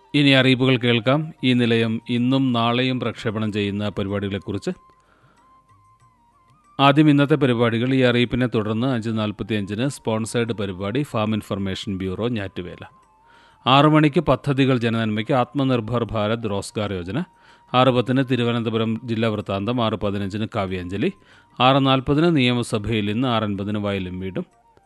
ഇനി അറിയിപ്പുകൾ കേൾക്കാം ഈ നിലയം ഇന്നും നാളെയും പ്രക്ഷേപണം ചെയ്യുന്ന പരിപാടികളെക്കുറിച്ച് ആദ്യം ഇന്നത്തെ പരിപാടികൾ ഈ അറിയിപ്പിനെ തുടർന്ന് അഞ്ച് നാൽപ്പത്തി അഞ്ചിന് സ്പോൺസേഡ് പരിപാടി ഫാം ഇൻഫർമേഷൻ ബ്യൂറോ ഞാറ്റുവേല ആറു മണിക്ക് പദ്ധതികൾ ജനനന്മയ്ക്ക് ആത്മനിർഭർ ഭാരത് റോസ്ഗാർ യോജന ആറ് പത്തിന് തിരുവനന്തപുരം ജില്ലാ വൃത്താന്തം ആറ് പതിനഞ്ചിന് കാവ്യാഞ്ജലി ആറ് നാൽപ്പതിന് നിയമസഭയിൽ ഇന്ന് ആറ് അൻപതിന് വയലും വീടും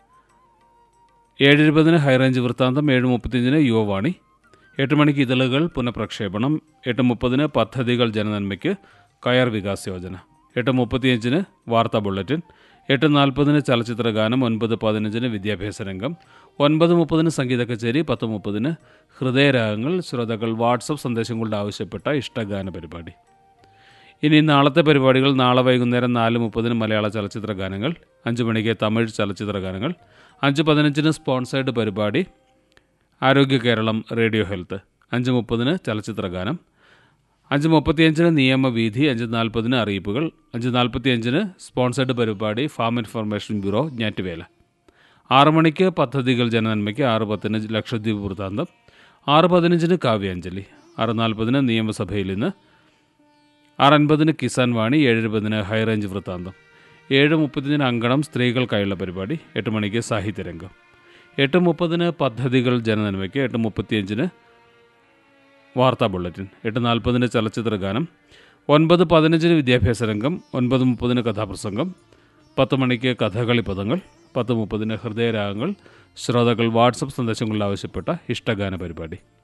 ഏഴ് ഇരുപതിന് ഹൈറേഞ്ച് വൃത്താന്തം ഏഴ് മുപ്പത്തിയഞ്ചിന് യുവവാണി എട്ട് മണിക്ക് ഇതളുകൾ പുനഃപ്രക്ഷേപണം എട്ട് മുപ്പതിന് പദ്ധതികൾ ജനനന്മയ്ക്ക് കയർ വികാസ് യോജന എട്ട് മുപ്പത്തിയഞ്ചിന് വാർത്താ ബുള്ളറ്റിൻ എട്ട് നാൽപ്പതിന് ചലച്ചിത്ര ഗാനം ഒൻപത് പതിനഞ്ചിന് വിദ്യാഭ്യാസ രംഗം ഒൻപത് മുപ്പതിന് സംഗീത കച്ചേരി പത്ത് മുപ്പതിന് ഹൃദയരാഗങ്ങൾ ശ്രോതാക്കൾ വാട്സപ്പ് സന്ദേശങ്ങളുടെ ആവശ്യപ്പെട്ട ഇഷ്ടഗാന പരിപാടി ഇനി നാളത്തെ പരിപാടികൾ നാളെ വൈകുന്നേരം നാല് മുപ്പതിന് മലയാള ചലച്ചിത്ര ഗാനങ്ങൾ അഞ്ച് മണിക്ക് തമിഴ് ചലച്ചിത്ര ഗാനങ്ങൾ അഞ്ച് പതിനഞ്ചിന് സ്പോൺസേഡ് പരിപാടി ആരോഗ്യ കേരളം റേഡിയോ ഹെൽത്ത് അഞ്ച് മുപ്പതിന് ചലച്ചിത്ര ഗാനം അഞ്ച് മുപ്പത്തിയഞ്ചിന് നിയമവീഥി അഞ്ച് നാൽപ്പതിന് അറിയിപ്പുകൾ അഞ്ച് നാൽപ്പത്തിയഞ്ചിന് സ്പോൺസേഡ് പരിപാടി ഫാം ഇൻഫർമേഷൻ ബ്യൂറോ ഞാറ്റുവേല ആറ് മണിക്ക് പദ്ധതികൾ ജനനന്മയ്ക്ക് ആറ് പത്തിന് ലക്ഷദ്വീപ് വൃത്താന്തം ആറ് പതിനഞ്ചിന് കാവ്യാഞ്ജലി ആറ് നാൽപ്പതിന് നിയമസഭയിൽ ഇന്ന് ആറ് അൻപതിന് കിസാൻ വാണി ഏഴ് ഇരുപതിന് ഹൈറേഞ്ച് വൃത്താന്തം ഏഴ് മുപ്പതിന് അങ്കണം സ്ത്രീകൾക്കായുള്ള പരിപാടി എട്ട് മണിക്ക് സാഹിത്യരംഗം എട്ട് മുപ്പതിന് പദ്ധതികൾ ജനനന്മയ്ക്ക് എട്ട് മുപ്പത്തിയഞ്ചിന് വാർത്താ ബുള്ളറ്റിൻ എട്ട് നാൽപ്പതിന് ചലച്ചിത്ര ഗാനം ഒൻപത് പതിനഞ്ചിന് വിദ്യാഭ്യാസ രംഗം ഒൻപത് മുപ്പതിന് കഥാപ്രസംഗം പത്ത് മണിക്ക് കഥകളി പദങ്ങൾ പത്ത് മുപ്പതിന് ഹൃദയരാഗങ്ങൾ ശ്രോതാക്കൾ വാട്സപ്പ് സന്ദേശങ്ങളിൽ ആവശ്യപ്പെട്ട ഇഷ്ടഗാന പരിപാടി